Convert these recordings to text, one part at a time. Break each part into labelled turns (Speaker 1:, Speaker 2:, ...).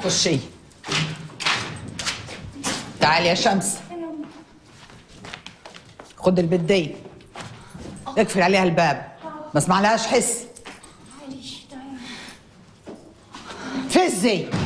Speaker 1: خشي تعالي يا شمس خد البدية اقفل عليها الباب ما اسمعلهاش حس فزي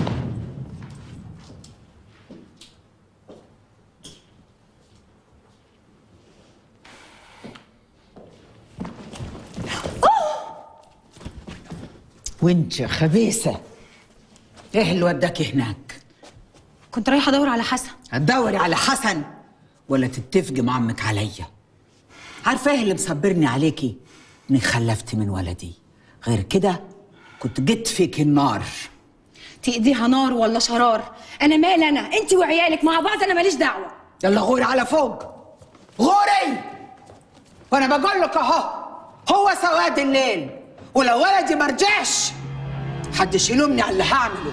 Speaker 1: وانت يا خبيثة ايه اللي وداكي هناك؟
Speaker 2: كنت رايحه ادور على حسن
Speaker 1: هتدوري على حسن ولا تتفقي مع عمك عليا عارفه ايه اللي مصبرني عليكي انك خلفتي من ولدي غير كده كنت جيت فيك النار
Speaker 2: تقضيها نار ولا شرار انا مال انا انت وعيالك مع بعض انا ماليش دعوه
Speaker 1: يلا غوري على فوق غوري وانا بقول لك اهو هو سواد الليل ولو ولدي ما رجعش حدش يلومني على اللي هعمله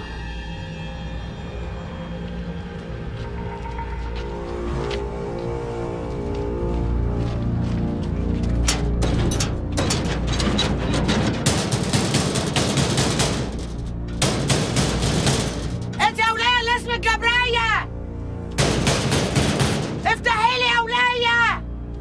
Speaker 3: انت يا وليه اللي اسمك جبرية افتحي لي يا ولية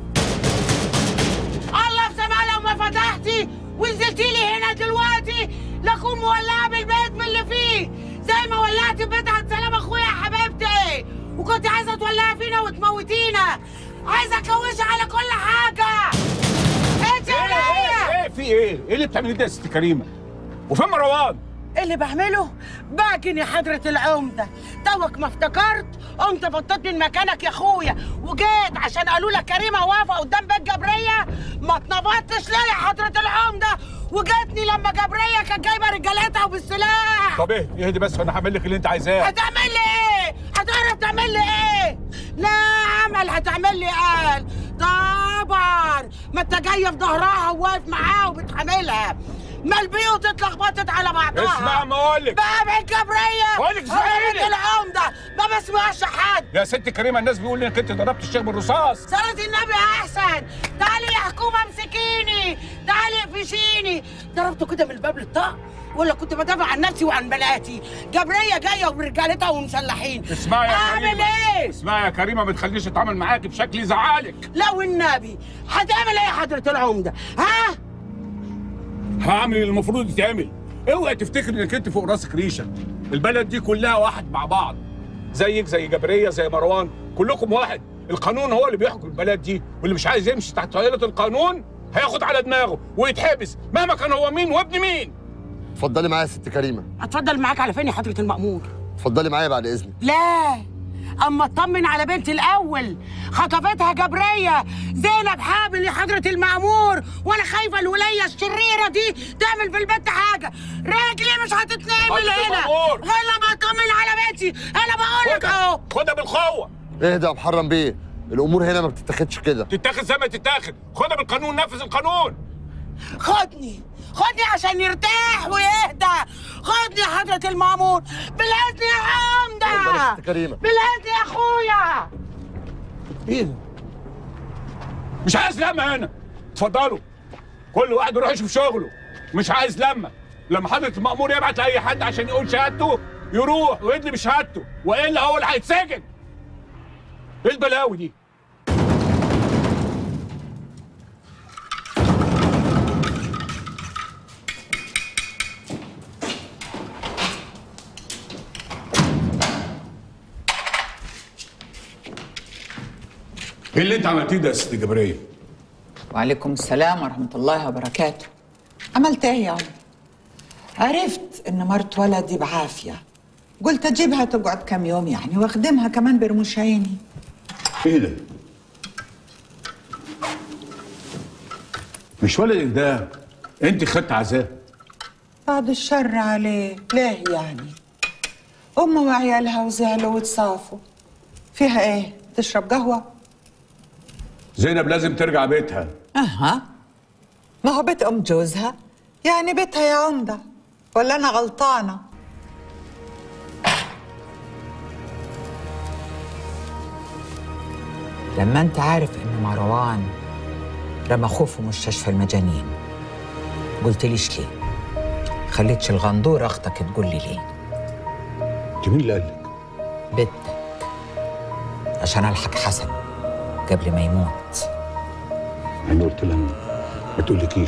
Speaker 3: الله في سماء لو ما فتحتي ونزلتي لي هنا دلوقتي لاكون مولعة بالبيت من اللي فيه زي ما ولعتي بيت عبد السلام اخويا يا حبيبتي وكنت عايزة تولعي فينا وتموتينا عايزة اكوشي على كل حاجة انت يا ولية
Speaker 4: ايه في ايه؟ ايه اللي بتعمليه ده يا ست كريمه؟ وفين مروان؟
Speaker 3: اللي بعمله باكن يا حضرة العمدة توك ما افتكرت قمت بطيت من مكانك يا اخويا وجيت عشان قالوا لك كريمة واقفة قدام بيت جبرية ما اتنبطتش ليه يا حضرة العمدة وجاتني لما جبرية كانت جايبة رجالتها وبالسلاح
Speaker 4: طب ايه؟ اهدي بس وانا هعمل لك اللي انت عايزاه
Speaker 3: هتعمل لي ايه؟ هتعرف تعمل لي ايه؟ لا عمل هتعمل لي قال طبعا ما انت جايه في ظهرها وواقف معاها وبتحاملها ما البيوت اتلخبطت على بعضها
Speaker 4: اسمع ما اقول لك
Speaker 3: بقى بنت جبرية
Speaker 4: بقولك اسمعيني.
Speaker 3: حضرة العمدة ما بسمعش حد
Speaker 4: يا ست كريمه الناس بيقولوا انك انت ضربت الشيخ بالرصاص
Speaker 3: صلاة النبي أحسن تعالي يا حكومة امسكيني تعالي اقفشيني ضربته كده من الباب للطاق ولا كنت بدافع عن نفسي وعن بناتي جبرية جاية ورجالتها ومسلحين
Speaker 4: اسمعي يا
Speaker 3: أعمل
Speaker 4: كريمه
Speaker 3: إيه؟
Speaker 4: اسمعي يا كريمه ما تخليش اتعامل معاكي بشكل يزعلك
Speaker 3: لا والنبي هتعمل ايه يا حضرة العمدة؟ ها؟
Speaker 4: هعمل اللي المفروض يتعمل اوعي تفتكر انك انت فوق راسك ريشه البلد دي كلها واحد مع بعض زيك زي جبريه زي مروان كلكم واحد القانون هو اللي بيحكم البلد دي واللي مش عايز يمشي تحت طائله القانون هياخد على دماغه ويتحبس مهما كان هو مين وابن مين
Speaker 5: اتفضلي معايا يا ست كريمه
Speaker 3: اتفضل معاك على فين يا حضرة المأمور؟
Speaker 5: اتفضلي معايا بعد اذنك
Speaker 3: لا اما اطمن على بنتي الاول خطفتها جبريه زينب حامل يا حضره المامور وانا خايفه الوليه الشريره دي تعمل في البنت حاجه رجلي مش هتتنقل
Speaker 4: حضرة
Speaker 3: هنا
Speaker 4: المأمور.
Speaker 3: غير لما اطمن على بنتي انا بقول لك اهو
Speaker 4: خدها خدها بالقوه
Speaker 5: اهدى يا محرم بيه الامور هنا ما بتتاخدش كده
Speaker 4: تتاخد زي ما تتاخد خدها بالقانون نفذ القانون
Speaker 3: خدني خدني عشان يرتاح ويهدى خدني يا حضره المامور بالاذن يا
Speaker 5: اتفضلي يا
Speaker 3: عمده
Speaker 5: ست كريمه
Speaker 3: بالاذن يا اخويا
Speaker 4: ايه ده؟ مش عايز لمه هنا اتفضلوا كل واحد يروح يشوف شغله مش عايز لمه لما حضرة المأمور يبعت لأي حد عشان يقول شهادته يروح ويدلي بشهادته وإلا هو اللي هيتسجن ايه البلاوي دي؟ ايه اللي انت عملتيه ده يا ست جبريه؟
Speaker 1: وعليكم السلام ورحمة الله وبركاته عملت ايه يا عم؟ عرفت ان مرت ولدي بعافية قلت اجيبها تقعد كم يوم يعني واخدمها كمان برموش عيني
Speaker 4: ايه ده؟ مش ولدك ده انت خدت عزاه
Speaker 1: بعد الشر عليه ليه يعني أمه وعيالها وزعلوا وتصافوا فيها ايه تشرب قهوة
Speaker 4: زينب لازم ترجع بيتها
Speaker 1: اها ما هو بيت ام جوزها يعني بيتها يا عمدة ولا انا غلطانة لما انت عارف ان مروان رمى اخوه في مستشفى المجانين قلت ليش ليه خليتش الغندور اختك تقول لي ليه
Speaker 4: انت مين اللي قال لك
Speaker 1: بنتك عشان الحق حسن قبل ما يموت
Speaker 4: انا قلت لها ما تقولكيش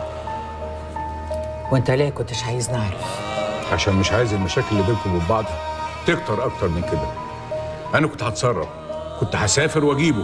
Speaker 1: وانت ليه كنتش عايز نعرف
Speaker 4: عشان مش عايز المشاكل اللي بينكم وبين بعض تكتر اكتر من كده انا كنت هتصرف كنت هسافر واجيبه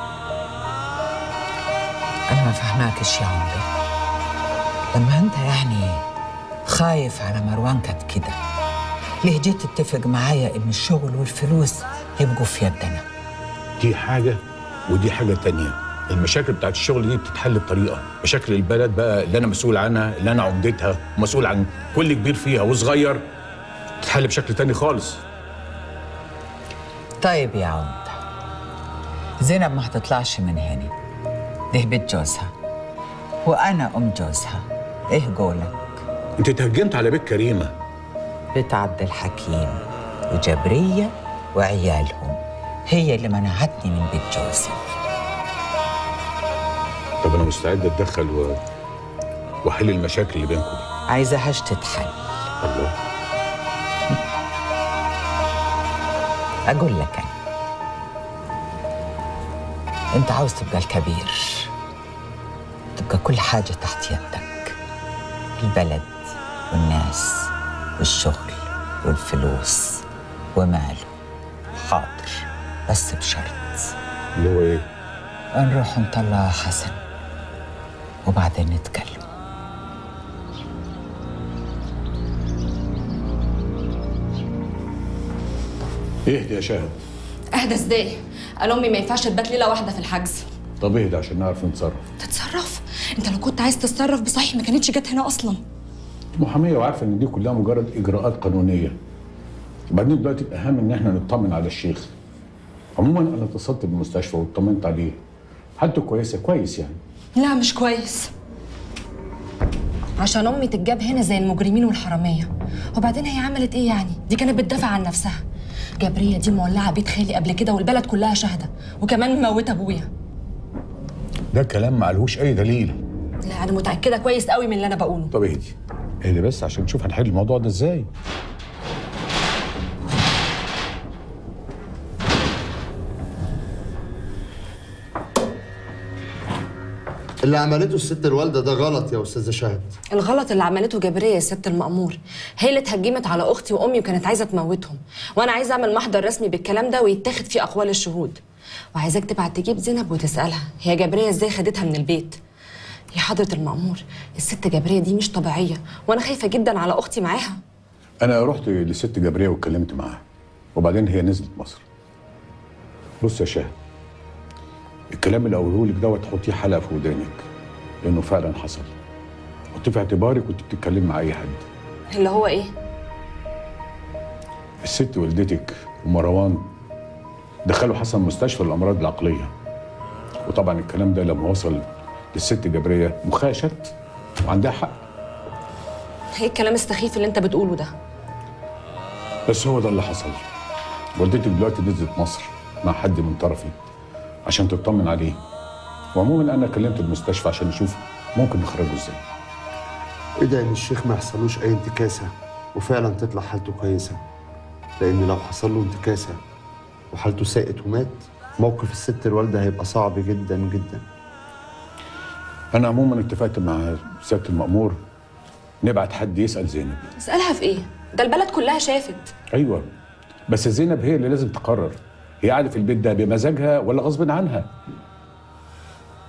Speaker 1: انا ما فهماكش يا عمري لما انت يعني خايف على مروان كانت كده ليه جيت تتفق معايا ان الشغل والفلوس يبقوا في يدنا
Speaker 4: دي حاجه ودي حاجه تانية المشاكل بتاعت الشغل دي بتتحل بطريقه مشاكل البلد بقى اللي انا مسؤول عنها اللي انا عمدتها ومسؤول عن كل كبير فيها وصغير تتحل بشكل تاني خالص
Speaker 1: طيب يا عمدة زينب ما هتطلعش من هنا ده بيت جوزها وانا ام جوزها ايه قولك
Speaker 4: انت تهجمت على بيت كريمه
Speaker 1: بيت عبد الحكيم وجبرية وعيالهم هي اللي منعتني من بيت جوزي
Speaker 4: طب انا مستعد اتدخل و... واحل المشاكل اللي بينكم دي
Speaker 1: عايزاهاش تتحل
Speaker 4: الله
Speaker 1: أقول لك أنا أنت عاوز تبقى الكبير تبقى كل حاجة تحت يدك البلد والناس والشغل والفلوس وماله حاضر بس بشرط
Speaker 4: اللي هو ايه
Speaker 1: نروح نطلع حسن وبعدين نتكلم
Speaker 4: اهدي يا شاهد
Speaker 2: اهدى ازاي قال امي ما ينفعش تبات ليله واحده في الحجز
Speaker 4: طب اهدي عشان نعرف نتصرف
Speaker 2: تتصرف انت لو كنت عايز تتصرف بصحيح ما كانتش جت هنا اصلا
Speaker 4: محاميه وعارفه ان دي كلها مجرد اجراءات قانونيه وبعدين دلوقتي الاهم ان احنا نطمن على الشيخ عموما انا اتصلت بالمستشفى واطمنت عليه حالته كويسه كويس يعني
Speaker 2: لا مش كويس عشان امي تتجاب هنا زي المجرمين والحراميه وبعدين هي عملت ايه يعني دي كانت بتدافع عن نفسها جبريه دي مولعه بيت خالي قبل كده والبلد كلها شاهده وكمان مموته ابويا
Speaker 4: ده كلام معلهوش اي دليل
Speaker 2: لا انا متاكده كويس قوي من اللي انا بقوله
Speaker 4: طب اهدي اهدي بس عشان نشوف هنحل الموضوع ده ازاي
Speaker 5: اللي عملته الست الوالده ده غلط يا استاذه شهد
Speaker 2: الغلط اللي عملته جبريه يا ست المأمور هي اللي اتهجمت على اختي وامي وكانت عايزه تموتهم وانا عايزه اعمل محضر رسمي بالكلام ده ويتاخد فيه اقوال الشهود وعايزاك تبعت تجيب زينب وتسالها هي جبريه ازاي خدتها من البيت يا حضره المأمور الست جبريه دي مش طبيعيه وانا خايفه جدا على اختي معاها
Speaker 4: انا رحت للست جبريه واتكلمت معاها وبعدين هي نزلت مصر بص يا شاهد الكلام اللي قوله لك دوت حطيه حلقه في ودانك لانه فعلا حصل حطيه في اعتبارك كنت بتتكلم مع اي حد
Speaker 2: اللي هو ايه
Speaker 4: الست والدتك ومروان دخلوا حسن مستشفى الامراض العقليه وطبعا الكلام ده لما وصل للست جبريه مخها شت وعندها حق
Speaker 2: ايه الكلام السخيف اللي انت بتقوله ده
Speaker 4: بس هو ده اللي حصل والدتك دلوقتي نزلت مصر مع حد من طرفي عشان تطمن عليه وعموما انا كلمت المستشفى عشان نشوف ممكن نخرجه ازاي
Speaker 5: ادعي ان الشيخ ما يحصلوش اي انتكاسه وفعلا تطلع حالته كويسه لان لو حصل له انتكاسه وحالته ساءت ومات موقف الست الوالده هيبقى صعب جدا جدا
Speaker 4: انا عموما اتفقت مع سياده المامور نبعت حد يسال زينب
Speaker 2: اسالها في ايه ده البلد كلها شافت
Speaker 4: ايوه بس زينب هي اللي لازم تقرر هي قاعده في البيت ده بمزاجها ولا غصب عنها